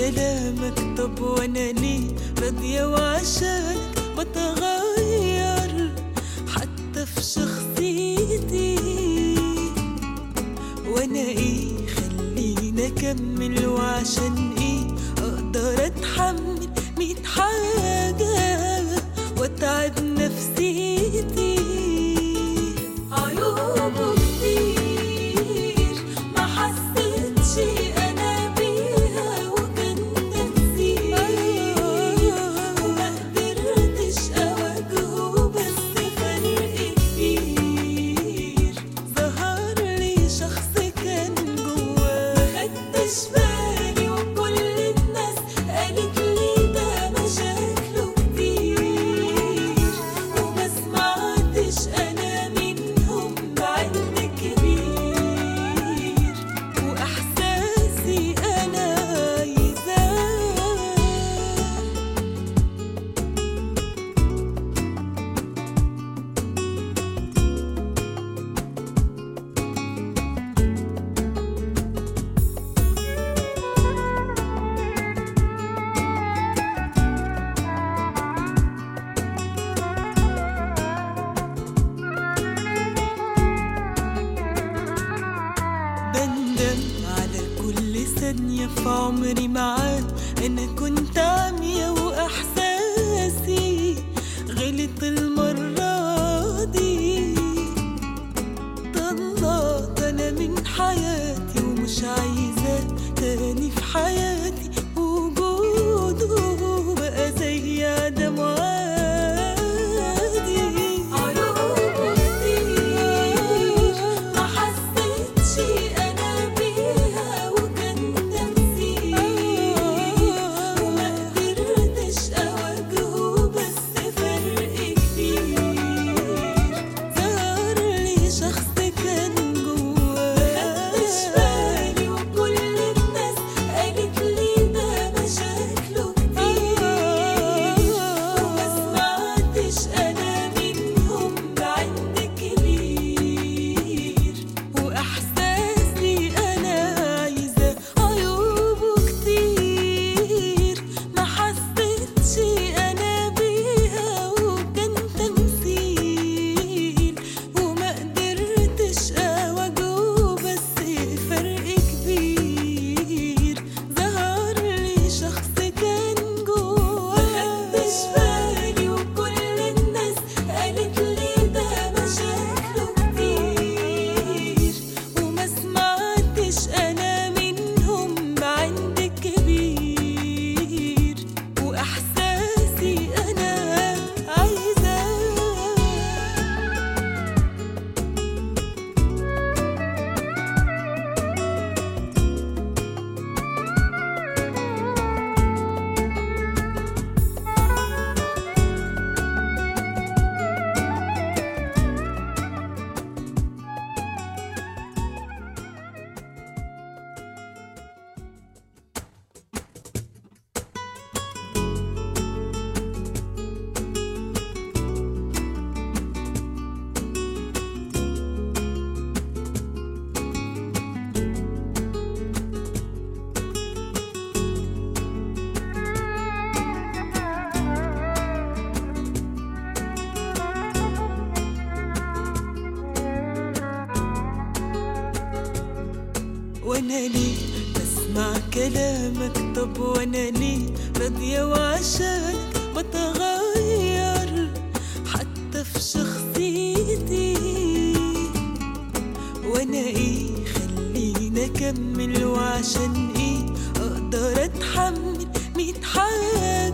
كلامك طب وانا ليه راضية وعشانك بتغير حتى في شخصيتي وانا ايه خليني اكمل وعشان ايه اقدر اتحمل ميت حاجة واتعب نفسيتي عيوبه كتير ما حسيتش انا بيها وكان تنسيق وما قدرتش اواجهه بس فرق كبير ظهر لي شخص كان جواه مخدتش بالي وكل الناس قالت لي ده مشاكله كتير وما سمعتش انا منهم بعد كبير واحساسي انا عايزاه بندم على كل ثانية في عمري معاه أنا كنت عمية وإحساسي غلط المرة دي طلعت أنا من حياتي ومش عايزاه تاني في حياتي وجوده بقى زي عدم عادي عيوبه كتير ما حسيتش أنا بيها وكان تمثيل وما قدرتش أواجهه بس فرق كبير ظهر لي شخص كان جواه مخدتش بالي وكل الناس قالت لي ده مشاكله كتير وما سمعتش أنا منهم بعد كبير وإحساسي أنا عايزة عيوبه كتير ما حسيتش أنا بيها وكان تمثيل وما قدرتش أواجهه بس فرق كبير ظهر لي شخص كان جواه مخدتش بالي وكل الناس قالت لي ده مشاكله كتير وما سمعتش أنا منهم بعند كبير وإحساسي أنا عايزاه وانا ليه بسمع كلامك طب وانا ليه راضية وعشانك بتغير حتى في شخصيتي وانا ايه خليني اكمل وعشان ايه اقدر اتحمل ميت حاجة